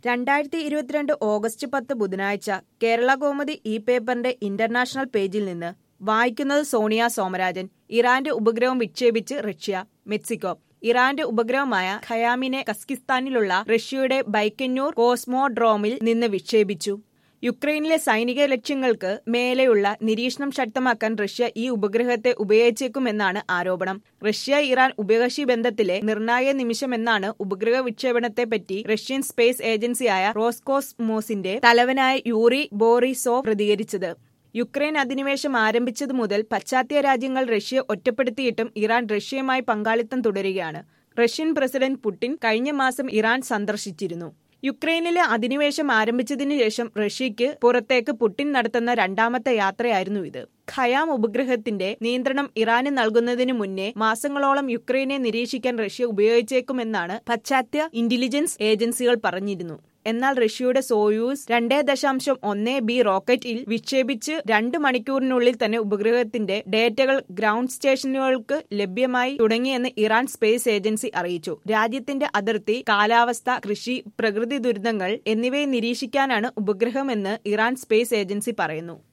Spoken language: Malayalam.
രണ്ടായിരത്തി ഇരുപത്തിരണ്ട് ഓഗസ്റ്റ് പത്ത് ബുധനാഴ്ച കേരള കോമതി ഇ പേപ്പറിന്റെ ഇന്റർനാഷണൽ പേജിൽ നിന്ന് വായിക്കുന്നത് സോണിയ സോമരാജൻ ഇറാന്റെ ഉപഗ്രഹം വിക്ഷേപിച്ച് റഷ്യ മെക്സിക്കോ ഇറാന്റെ ഉപഗ്രഹമായ ഖയാമിനെ കസ്കിസ്ഥാനിലുള്ള റഷ്യയുടെ ബൈക്കന്നൂർ കോസ്മോഡ്രോമിൽ നിന്ന് വിക്ഷേപിച്ചു യുക്രൈനിലെ സൈനിക ലക്ഷ്യങ്ങൾക്ക് മേലെയുള്ള നിരീക്ഷണം ശക്തമാക്കാൻ റഷ്യ ഈ ഉപഗ്രഹത്തെ ഉപയോഗിച്ചേക്കുമെന്നാണ് ആരോപണം റഷ്യ ഇറാൻ ഉഭയകക്ഷി ബന്ധത്തിലെ നിർണായക നിമിഷമെന്നാണ് ഉപഗ്രഹ വിക്ഷേപണത്തെപ്പറ്റി റഷ്യൻ സ്പേസ് ഏജൻസിയായ റോസ്കോസ്മോസിന്റെ തലവനായ യൂറി ബോറിസോവ് പ്രതികരിച്ചത് യുക്രൈൻ അധിനിവേശം ആരംഭിച്ചതു മുതൽ പാശ്ചാത്യ രാജ്യങ്ങൾ റഷ്യ ഒറ്റപ്പെടുത്തിയിട്ടും ഇറാൻ റഷ്യയുമായി പങ്കാളിത്തം തുടരുകയാണ് റഷ്യൻ പ്രസിഡന്റ് പുടിൻ കഴിഞ്ഞ മാസം ഇറാൻ സന്ദർശിച്ചിരുന്നു യുക്രൈനിലെ അധിനിവേശം ആരംഭിച്ചതിനു ശേഷം റഷ്യയ്ക്ക് പുറത്തേക്ക് പുടിൻ നടത്തുന്ന രണ്ടാമത്തെ യാത്രയായിരുന്നു ഇത് ഖയാം ഉപഗ്രഹത്തിന്റെ നിയന്ത്രണം ഇറാന് നൽകുന്നതിനു മുന്നേ മാസങ്ങളോളം യുക്രൈനെ നിരീക്ഷിക്കാൻ റഷ്യ ഉപയോഗിച്ചേക്കുമെന്നാണ് പാശ്ചാത്യ ഇന്റലിജൻസ് ഏജൻസികൾ പറഞ്ഞിരുന്നു എന്നാൽ റഷ്യയുടെ സോയൂസ് രണ്ടേ ദശാംശം ഒന്ന് ബി റോക്കറ്റിൽ വിക്ഷേപിച്ച് രണ്ട് മണിക്കൂറിനുള്ളിൽ തന്നെ ഉപഗ്രഹത്തിന്റെ ഡേറ്റകൾ ഗ്രൗണ്ട് സ്റ്റേഷനുകൾക്ക് ലഭ്യമായി തുടങ്ങിയെന്ന് ഇറാൻ സ്പേസ് ഏജൻസി അറിയിച്ചു രാജ്യത്തിന്റെ അതിർത്തി കാലാവസ്ഥ കൃഷി പ്രകൃതി ദുരിതങ്ങൾ എന്നിവയെ നിരീക്ഷിക്കാനാണ് ഉപഗ്രഹമെന്ന് ഇറാൻ സ്പേസ് ഏജൻസി പറയുന്നു